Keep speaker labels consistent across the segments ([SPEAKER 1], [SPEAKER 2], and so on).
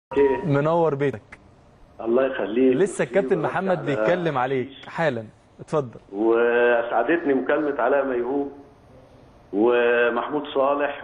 [SPEAKER 1] ايه
[SPEAKER 2] منور بيتك
[SPEAKER 1] الله يخليك
[SPEAKER 2] لسه الكابتن محمد
[SPEAKER 1] على-
[SPEAKER 2] بيتكلم عليك حالا اتفضل
[SPEAKER 1] واسعدتني مكالمه علاء ميهوب ومحمود صالح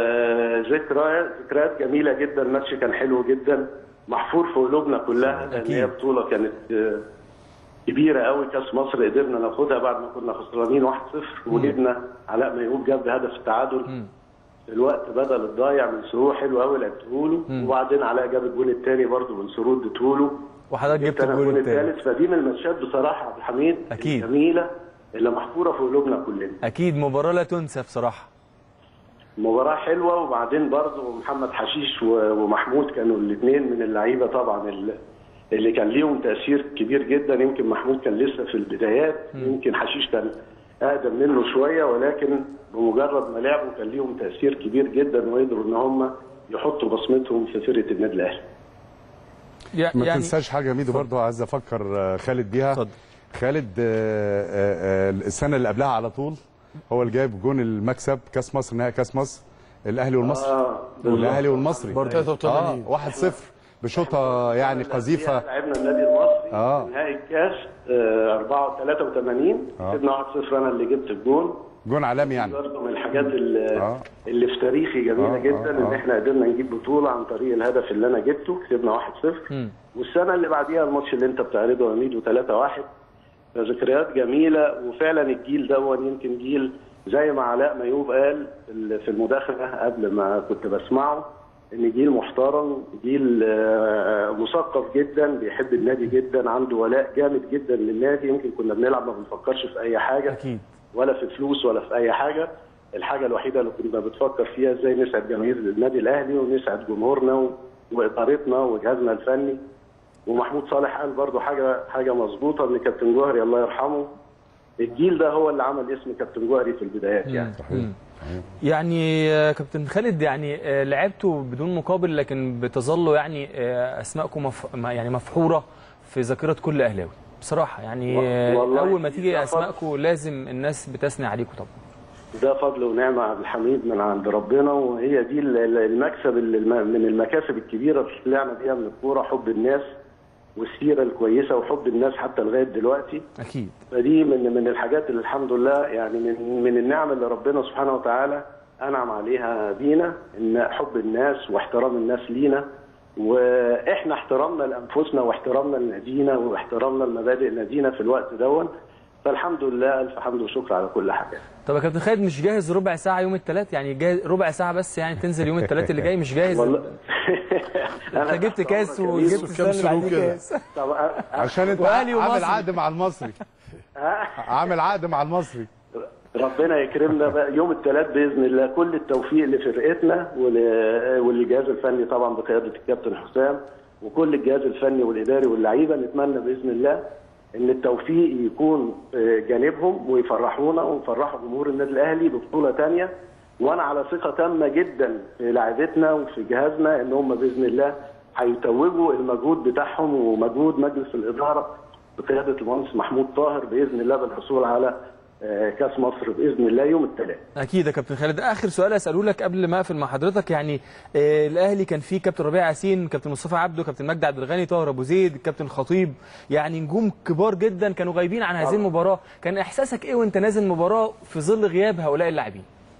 [SPEAKER 1] وذكريات ذكريات جميله جدا الماتش كان حلو جدا محفور في قلوبنا كلها لان
[SPEAKER 2] أكيد.
[SPEAKER 1] هي بطوله كانت آه، كبيره قوي كاس مصر قدرنا ناخدها بعد ما كنا خسرانين 1-0 وجبنا علاء ميهوب جاب هدف التعادل في الوقت بدل الضايع من سرور حلو قوي لعبته له وبعدين علاء جاب الجول الثاني برضه من سرور اديته له
[SPEAKER 2] وحضرتك جبت
[SPEAKER 1] انا
[SPEAKER 2] الجول
[SPEAKER 1] الجول
[SPEAKER 2] الثالث
[SPEAKER 1] الثالث فدي من الماتشات بصراحه يا عبد الحميد
[SPEAKER 2] أكيد.
[SPEAKER 1] الجميله اللي محفوره في قلوبنا كلنا
[SPEAKER 2] اكيد مباراه لا تنسى بصراحه
[SPEAKER 1] مباراه حلوه وبعدين برضه محمد حشيش و- ومحمود كانوا الاثنين من اللعيبه طبعا ال- اللي كان ليهم تاثير كبير جدا يمكن محمود كان لسه في البدايات يمكن حشيش كان اقدم منه شويه ولكن بمجرد ما لعبوا كان ليهم تاثير كبير جدا وقدروا ان هم يحطوا بصمتهم في فرقه النادي الاهلي
[SPEAKER 2] يع-
[SPEAKER 3] ما
[SPEAKER 2] يعني
[SPEAKER 3] تنساش حاجه ميدو برضه عايز افكر آه، خالد بيها
[SPEAKER 2] اتفضل.
[SPEAKER 3] خالد آه، آه، آه، السنه اللي قبلها على طول هو اللي جايب جون المكسب كاس مصر نهائي كاس مصر الاهلي والمصري
[SPEAKER 1] اه بالظبط.
[SPEAKER 3] والاهلي والمصري
[SPEAKER 2] برضه.
[SPEAKER 4] 83
[SPEAKER 3] اه 1-0 بشوطه يعني قذيفه
[SPEAKER 1] لعبنا النادي المصري
[SPEAKER 3] آه.
[SPEAKER 1] في نهائي الكاس آه 4 83
[SPEAKER 3] آه.
[SPEAKER 1] كسبنا 1-0 انا اللي جبت الجون
[SPEAKER 3] جون عالمي يعني
[SPEAKER 1] برضه من الحاجات اللي,
[SPEAKER 3] آه.
[SPEAKER 1] اللي في تاريخي جميله
[SPEAKER 3] آه،
[SPEAKER 1] جدا
[SPEAKER 3] آه،
[SPEAKER 1] ان
[SPEAKER 3] آه.
[SPEAKER 1] احنا قدرنا نجيب بطوله عن طريق الهدف اللي انا جبته كسبنا 1-0 والسنه اللي بعديها الماتش اللي انت بتعرضه يا ميدو 3-1 ذكريات جميله وفعلا الجيل دون يمكن جيل زي ما علاء ميوب قال في المداخله قبل ما كنت بسمعه ان جيل محترم جيل آه، مثقف جدا بيحب النادي جدا عنده ولاء جامد جدا للنادي يمكن كنا بنلعب ما بنفكرش في اي حاجه
[SPEAKER 2] اكيد
[SPEAKER 1] ولا في فلوس ولا في اي حاجه الحاجه الوحيده اللي كنا بنفكر فيها ازاي نسعد جماهير النادي الاهلي ونسعد جمهورنا و- وادارتنا وجهازنا الفني ومحمود صالح قال برضو حاجه حاجه مظبوطه ان كابتن جوهري الله يرحمه الجيل ده هو اللي عمل اسم كابتن جوهري في البدايات يعني
[SPEAKER 2] مم. يعني آه، كابتن خالد يعني آه، لعبتوا بدون مقابل لكن بتظلوا يعني آه، اسماءكم مف... ما- يعني مفحوره في ذاكره كل اهلاوي بصراحه يعني آه،
[SPEAKER 1] والله
[SPEAKER 2] اول ما تيجي
[SPEAKER 1] ده
[SPEAKER 2] اسماءكم لازم الناس بتثني عليكم طبعا
[SPEAKER 1] ده فضل ونعمه عبد الحميد من عند ربنا وهي دي ال- ال- المكسب اللي الم- من المكاسب الكبيره اللي طلعنا بيها من الكوره حب الناس والسيره الكويسه وحب الناس حتى لغايه دلوقتي
[SPEAKER 2] اكيد
[SPEAKER 1] فدي من من الحاجات اللي الحمد لله يعني من من النعم اللي ربنا سبحانه وتعالى انعم عليها بينا ان حب الناس واحترام الناس لينا واحنا احترامنا لانفسنا واحترامنا لنادينا واحترامنا لمبادئ نادينا في الوقت دون فالحمد لله الف حمد وشكر على كل حاجه
[SPEAKER 2] طب يا كابتن خالد مش جاهز ربع ساعه يوم الثلاث يعني جاهز ربع ساعه بس يعني تنزل يوم الثلاث اللي جاي مش جاهز
[SPEAKER 1] والله
[SPEAKER 2] انت جبت كاس
[SPEAKER 1] أمرك يا
[SPEAKER 2] وجبت
[SPEAKER 1] يوسف.
[SPEAKER 2] السنه اللي بعديه
[SPEAKER 4] كده.
[SPEAKER 2] كاس
[SPEAKER 1] طب أ-
[SPEAKER 3] عشان انت
[SPEAKER 2] وأهلي
[SPEAKER 3] عامل
[SPEAKER 2] ومصري.
[SPEAKER 3] عقد مع المصري عامل عقد مع المصري
[SPEAKER 1] ربنا يكرمنا بقى يوم الثلاث باذن الله كل التوفيق لفرقتنا ول- وللجهاز الفني طبعا بقياده الكابتن حسام وكل الجهاز الفني والاداري واللعيبه نتمنى باذن الله ان التوفيق يكون آه، جانبهم ويفرحونا ويفرحوا جمهور النادي الاهلي ببطوله ثانيه وانا على ثقه تامه جدا في لعيبتنا وفي جهازنا ان هم باذن الله هيتوجوا المجهود بتاعهم ومجهود مجلس الاداره بقياده المهندس محمود طاهر باذن الله بالحصول على آه، كاس مصر باذن الله يوم الثلاث
[SPEAKER 2] اكيد يا كابتن خالد اخر سؤال اساله لك قبل ما اقفل مع حضرتك يعني آه الاهلي كان فيه كابتن ربيع ياسين كابتن مصطفى عبده كابتن مجدي عبد الغني طاهر ابو زيد كابتن خطيب يعني نجوم كبار جدا كانوا غايبين عن هذه المباراه كان احساسك ايه وانت نازل مباراه في ظل غياب هؤلاء اللاعبين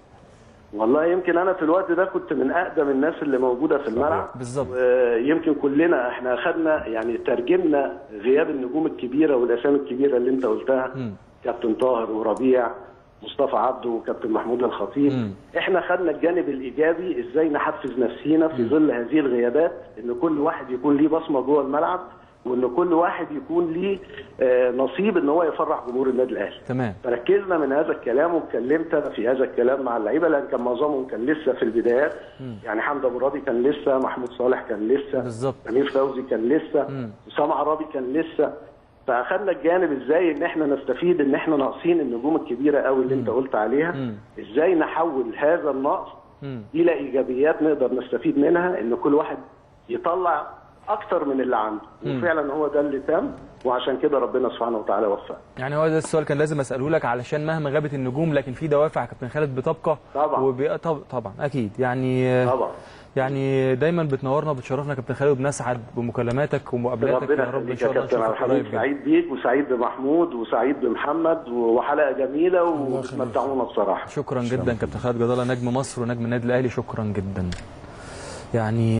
[SPEAKER 1] والله يمكن انا في الوقت ده كنت من اقدم الناس اللي موجوده في الملعب
[SPEAKER 2] بالظبط.
[SPEAKER 1] ويمكن كلنا احنا اخذنا يعني ترجمنا غياب النجوم الكبيره والاسامي الكبيره اللي انت قلتها كابتن طاهر وربيع مصطفى عبده وكابتن محمود الخطيب احنا خدنا الجانب الايجابي ازاي نحفز نفسينا في ظل هذه الغيابات ان كل واحد يكون ليه بصمه جوه الملعب وان كل واحد يكون ليه آه، نصيب ان هو يفرح جمهور النادي الاهلي
[SPEAKER 2] تمام
[SPEAKER 1] فركزنا من هذا الكلام واتكلمت انا في هذا الكلام مع اللعيبه لان كان معظمهم كان لسه في البدايات يعني حمدي ابو راضي كان لسه محمود صالح كان لسه
[SPEAKER 2] بالظبط.
[SPEAKER 1] امير فوزي كان لسه اسامه عرابي كان لسه فاخدنا الجانب ازاي ان احنا نستفيد ان احنا ناقصين النجوم الكبيره قوي اللي انت قلت عليها ازاي نحول هذا النقص الى ايجابيات نقدر نستفيد منها ان كل واحد يطلع اكتر من اللي عنده وفعلا هو ده اللي تم وعشان كده ربنا سبحانه وتعالى وفقنا
[SPEAKER 2] يعني هو ده السؤال كان لازم اساله لك علشان مهما غابت النجوم لكن في دوافع يا كابتن خالد بتبقى
[SPEAKER 1] طبعا.
[SPEAKER 2] وبي... طب... طبعا اكيد يعني آه،
[SPEAKER 1] طبعا
[SPEAKER 2] يعني دايما بتنورنا وبتشرفنا يا كابتن خالد وبنسعد بمكالماتك ومقابلاتك
[SPEAKER 1] ربنا
[SPEAKER 2] يا رب ان
[SPEAKER 1] يخليك
[SPEAKER 2] شاء
[SPEAKER 1] يا
[SPEAKER 2] الله
[SPEAKER 1] كابتن عبد
[SPEAKER 2] نشوفك قريب
[SPEAKER 1] الحميد
[SPEAKER 2] جدا
[SPEAKER 1] سعيد بيك وسعيد بمحمود وسعيد بمحمد وحلقه جميله وبتمتعونا بصراحه
[SPEAKER 2] شكرا جدا كابتن خالد جدالة نجم مصر ونجم النادي الاهلي شكرا جدا يعني